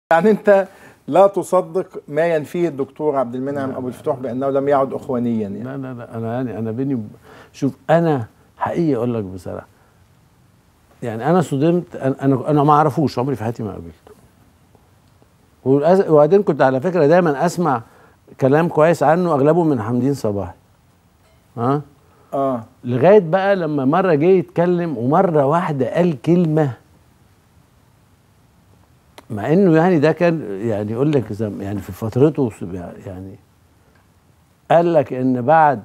يعني انت لا تصدق ما ينفيه الدكتور عبد المنعم ابو الفتوح بانه لم يعد اخوانيا يعني لا لا لا انا يعني انا بيني وب- شوف انا حقيقي اقول لك بصراحه يعني انا صدمت انا انا, أنا ما اعرفوش عمري في حياتي ما قابلته والأز- وبعدين كنت على فكره دايما اسمع كلام كويس عنه اغلبه من حمدين صباحي ها اه لغايه بقى لما مره جه يتكلم ومره واحده قال كلمه مع انه يعني ده كان يعني يقول لك زم- يعني في فترته يعني قال لك ان بعد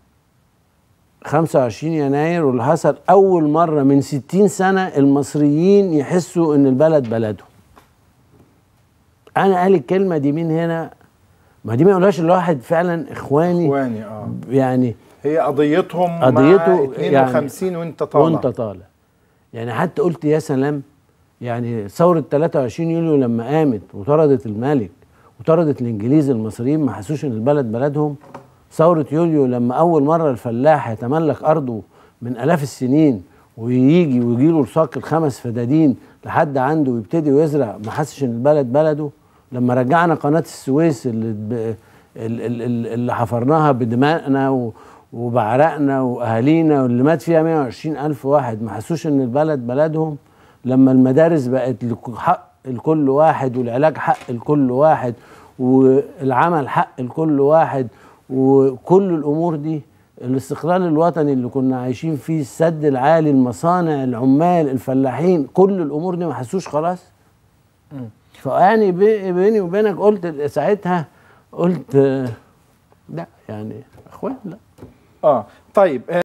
25 يناير واللي حصل اول مره من 60 سنه المصريين يحسوا ان البلد بلدهم انا قال الكلمه دي مين هنا ما دي ما يقولهاش الواحد فعلا اخواني اخواني اه يعني هي قضيتهم قضيته مع 52 وانت طالع وانت طالع يعني حتى قلت يا سلام يعني ثورة 23 يوليو لما قامت وطردت الملك وطردت الانجليز المصريين ما حسوش ان البلد بلدهم ثورة يوليو لما اول مرة الفلاح يتملك ارضه من الاف السنين ويجي ويجي له رصاق الخمس فدادين لحد عنده ويبتدي ويزرع ما حسش ان البلد بلده لما رجعنا قناة السويس اللي ب... ال- ال- ال- اللي حفرناها بدمائنا و... وبعرقنا واهالينا واللي مات فيها 120 الف واحد ما حسوش ان البلد بلدهم لما المدارس بقت لك- حق لكل واحد والعلاج حق لكل واحد والعمل حق لكل واحد وكل الامور دي الاستقلال الوطني اللي كنا عايشين فيه السد العالي المصانع العمال الفلاحين كل الامور دي ما حسوش خلاص فيعني بي- بيني وبينك قلت ساعتها قلت آه، لا يعني اخوان لا اه طيب